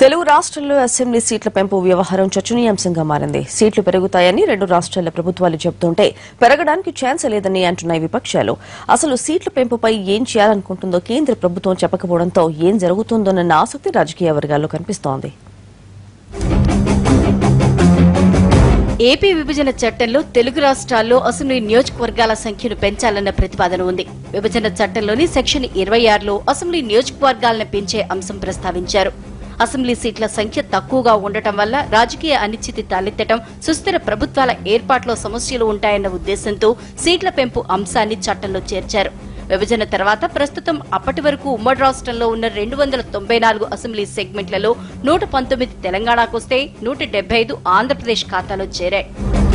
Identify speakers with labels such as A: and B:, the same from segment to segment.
A: తెలుగు రాష్ట్రాల్లో అసెంబ్లీ సీట్ల పెంపు వ్యవహారం చర్చనీయాంశంగా మారింది సీట్లు పెరుగుతాయని రెండు రాష్ట్రాల ప్రభుత్వాలు చెబుతుంటే పెరగడానికి ఛాన్స్ లేదని అంటున్నాయి విపక్షాలు అసలు సీట్ల పెంపుపై ఏం చేయాలనుకుంటుందో కేంద్ర ప్రభుత్వం చెప్పకపోవడంతో ఏం జరుగుతుందోనన్న ఆసక్తి రాజకీయ వర్గాల్లో కనిపిస్తోంది
B: ఏపీ విభజన చట్టంలో తెలుగు రాష్ట్రాల్లో అసెంబ్లీ నియోజకవర్గాల సంఖ్యను పెంచాలన్న ప్రతిపాదన ఉంది విభజన చట్టంలోని సెక్షన్ ఇరవై ఆరులో అసెంబ్లీ నియోజకవర్గాలను పెంచే అంశం ప్రస్తావించారు అసెంబ్లీ సీట్ల సంఖ్య తక్కువగా ఉండటం వల్ల రాజకీయ అనిశ్చితి తలెత్తడం సుస్థిర ప్రభుత్వాల ఏర్పాట్లో సమస్యలు ఉంటాయన్న ఉద్దేశంతో సీట్ల పెంపు అంశాన్ని చట్టంలో చేర్చారు విభజన తర్వాత ప్రస్తుతం అప్పటి వరకు ఉమ్మడి రాష్ట్రంలో ఉన్న రెండు వందల తొంభై నాలుగు అసెంబ్లీ సెగ్మెంట్లలో నూట పంతొమ్మిది తెలంగాణకొస్తే నూట డెబ్బై ఐదు ఆంధ్రప్రదేశ్ ఖాతాలో చేరాయి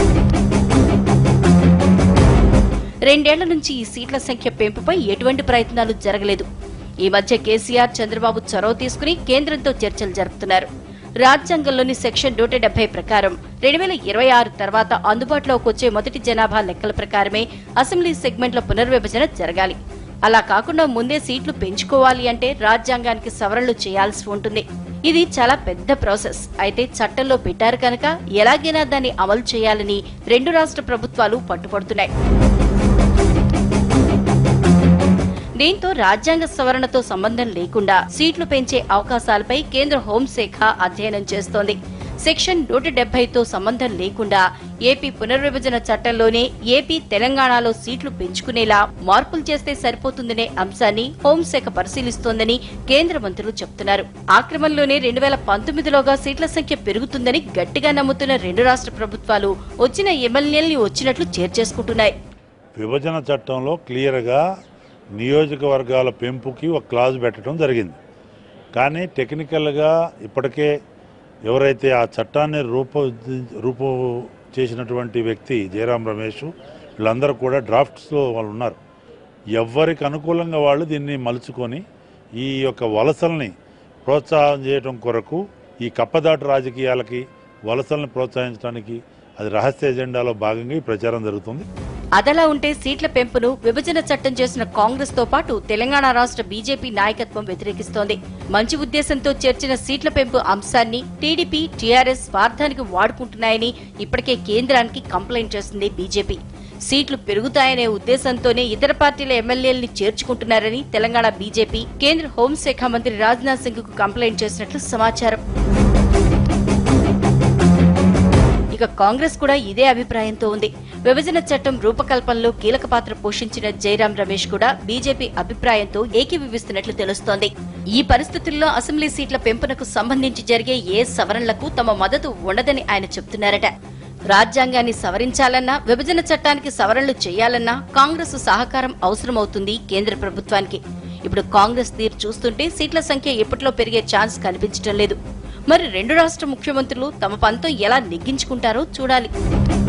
B: రెండేళ్ల నుంచి ఈ సీట్ల సంఖ్య పెంపుపై ఎటువంటి ప్రయత్నాలు జరగలేదు ఈ మధ్య కేసీఆర్ చంద్రబాబు చొరవ తీసుకుని కేంద్రంతో చర్చలు జరుపుతున్నారు రాజ్యాంగంలోని సెక్షన్ నూట డెబ్బై ప్రకారం రెండు వేల ఇరవై ఆరు తర్వాత అందుబాటులోకి వచ్చే మొదటి జనాభా లెక్కల ప్రకారమే అసెంబ్లీ సెగ్మెంట్ల పునర్విభజన జరగాలి అలా కాకుండా ముందే సీట్లు పెంచుకోవాలి అంటే రాజ్యాంగానికి సవరణలు చేయాల్సి ఉంటుంది ఇది చాలా పెద్ద ప్రాసెస్ అయితే చట్టంలో పెట్టారు కనుక ఎలాగైనా దాన్ని అమలు చేయాలని రెండు రాష్ట్ర ప్రభుత్వాలు పట్టుపడుతున్నాయి దీంతో రాజ్యాంగ సవరణతో సంబంధం లేకుండా సీట్లు పెంచే అవకాశాలపై కేంద్ర హోంశాఖ అధ్యయనం చేస్తోంది సెక్షన్ నూట డెబ్బైతో సంబంధం లేకుండా ఏపీ పునర్విభజన చట్టంలోనే ఏపీ తెలంగాణలో సీట్లు పెంచుకునేలా మార్పులు చేస్తే సరిపోతుందనే అంశాన్ని హోంశాఖ పరిశీలిస్తోందని కేంద్ర మంత్రులు చెబుతున్నారు ఆ క్రమంలోనే రెండు వేల పంతొమ్మిదిలోగా సీట్ల సంఖ్య పెరుగుతుందని గట్టిగా నమ్ముతున్న రెండు రాష్ట్ర ప్రభుత్వాలు వచ్చిన ఎమ్మెల్యేల్ని వచ్చినట్లు చేర్చేసుకుంటున్నాయి
C: విభజన చట్టంలో క్లియర్గా నియోజకవర్గాల పెంపుకి ఒక క్లాజ్ పెట్టడం జరిగింది కానీ టెక్నికల్గా ఇప్పటికే ఎవరైతే ఆ చట్టాన్ని రూప రూపు చేసినటువంటి వ్యక్తి జయరాం రమేష్ వీళ్ళందరూ కూడా డ్రాఫ్ట్స్లో వాళ్ళు ఉన్నారు ఎవరికి అనుకూలంగా వాళ్ళు దీన్ని మలుచుకొని ఈ యొక్క వలసల్ని ప్రోత్సాహం చేయడం కొరకు ఈ కప్పదాటు రాజకీయాలకి వలసల్ని ప్రోత్సహించడానికి అది రహస్య ఎజెండాలో భాగంగా ఈ ప్రచారం జరుగుతుంది
B: అదలా ఉంటే సీట్ల పెంపును విభజన చట్టం చేసిన కాంగ్రెస్ తో పాటు తెలంగాణ రాష్ట్ర బీజేపీ నాయకత్వం వ్యతిరేకిస్తోంది మంచి ఉద్దేశంతో చేర్చిన సీట్ల పెంపు అంశాన్ని టీడీపీ టీఆర్ఎస్ స్వార్థానికి వాడుకుంటున్నాయని ఇప్పటికే కేంద్రానికి కంప్లైంట్ చేసింది బీజేపీ సీట్లు పెరుగుతాయనే ఉద్దేశంతోనే ఇతర పార్టీల ఎమ్మెల్యేల్ని చేర్చుకుంటున్నారని తెలంగాణ బీజేపీ కేంద్ర హోంశాఖ మంత్రి రాజ్నాథ్ సింగ్ కు కంప్లైంట్ చేసినట్లు సమాచారం ఇక కాంగ్రెస్ కూడా ఇదే అభిప్రాయంతో ఉంది విభజన చట్టం రూపకల్పనలో కీలక పాత్ర పోషించిన జైరాం రమేష్ కూడా బీజేపీ అభిప్రాయంతో ఏకీభవిస్తున్నట్లు తెలుస్తోంది ఈ పరిస్థితుల్లో అసెంబ్లీ సీట్ల పెంపునకు సంబంధించి జరిగే ఏ సవరణలకు తమ మద్దతు ఉండదని ఆయన చెబుతున్నారట రాజ్యాంగాన్ని సవరించాలన్నా విభజన చట్టానికి సవరణలు చేయాలన్నా కాంగ్రెస్ సహకారం అవసరమవుతుంది కేంద్ర ప్రభుత్వానికి ఇప్పుడు కాంగ్రెస్ తీరు చూస్తుంటే సీట్ల సంఖ్య ఎప్పట్లో పెరిగే ఛాన్స్ కనిపించడం లేదు మరి రెండు రాష్ట్ర ముఖ్యమంత్రులు తమ పంతం ఎలా నెగ్గించుకుంటారో చూడాలి